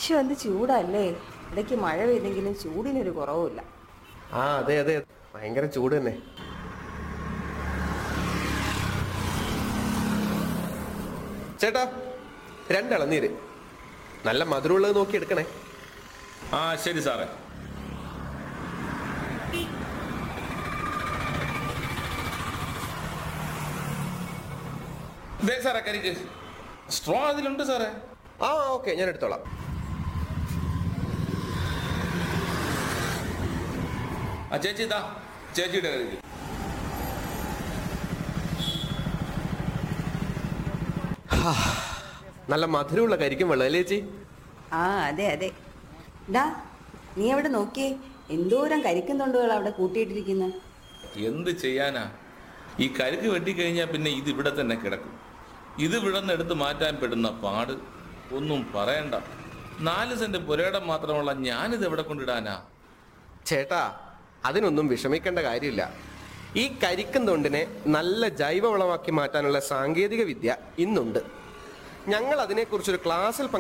പക്ഷെ എന്ത് ചൂടല്ലേ ഇടയ്ക്ക് മഴ പെയ്തെങ്കിലും ചൂടിനൊരു കുറവുമില്ല ആ അതെ അതെ ഭയങ്കര ചൂട് തന്നെ ചേട്ടാ രണ്ടിളനീര് നല്ല മധുരമുള്ളത് നോക്കി എടുക്കണേ ആ ശരി സാറേ ദേ സാറേ കരിക്ക് സ്ട്രോ അതിലുണ്ട് സാറേ ആ ഓക്കെ ഞാൻ എടുത്തോളാം ആ ചേച്ചി ഇതാ ചേച്ചിയുടെ കരിക്ക് നല്ല മധുരമുള്ള കരിക്കും വെള്ളം അല്ലേ ചേച്ചി ആ അതെ അതെ ഡാ നീ അവിടെ നോക്കിയേ എന്തോരം കരിക്കുന്നുണ്ടുകൾ അവിടെ കൂട്ടിയിട്ടിരിക്കുന്നത് എന്ത് ചെയ്യാനാ ഈ കരുക്ക് വെട്ടിക്കഴിഞ്ഞാൽ പിന്നെ ഇത് ഇവിടെ തന്നെ കിടക്കും ഇത് വിടന്നെടുത്ത് മാറ്റാൻ പെടുന്ന പാട് ഒന്നും പറയണ്ട നാല് സെന്റ് പുരയിടം മാത്രമുള്ള ഞാനിത് എവിടെ കൊണ്ടിടാനാ ചേട്ടാ അതിനൊന്നും വിഷമിക്കേണ്ട കാര്യമില്ല ഈ കരിക്കും തൊണ്ടിനെ നല്ല ജൈവവളമാക്കി മാറ്റാനുള്ള സാങ്കേതിക വിദ്യ ഇന്നുണ്ട് ഞങ്ങൾ അതിനെക്കുറിച്ചൊരു ക്ലാസ്സിൽ